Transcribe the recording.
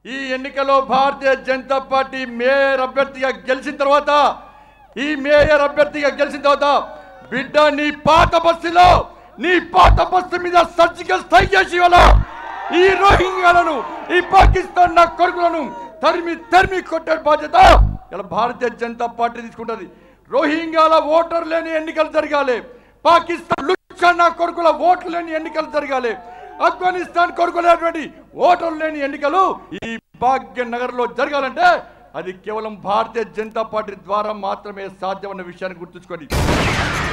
ఈ ఎన్నికలో భారతీయ Janata party mayor అభ్యర్థిగా గెలిచిన తర్వాత ఈ మేయర్ అభ్యర్థిగా గెలిచిన తర్వాత బిడ్డ నీ పాత బస్సులో నీ పాత బస్సు మీద సర్జికల్ స్ట్రైక్ చేసి ఇవాళ ఈ రోహింగ్యాలను ఈ పాకిస్తాన్ నా కొడుకులను తరిమి తరిమి కొట్టే బాధ్యత ఇలా భారతీయ జనతా పార్టీ తీసుకుంటుంది రోహింగ్యాల ఓటర్ లేని ఎన్నికలు జరగాలి పాకిస్తాన్ లుచ్చా నా కొడుకుల ఓట్లు లేని ఎన్నికలు జరగాలి ఆఫ్ఘనిస్తాన్ కొడుకునేటువంటి ఓటర్లు లేని ఎన్నికలు ఈ భాగ్య నగర్ లో జరగాలంటే అది కేవలం భారతీయ జనతా పార్టీ ద్వారా మాత్రమే సాధ్యమన్న విషయాన్ని గుర్తుంచుకోండి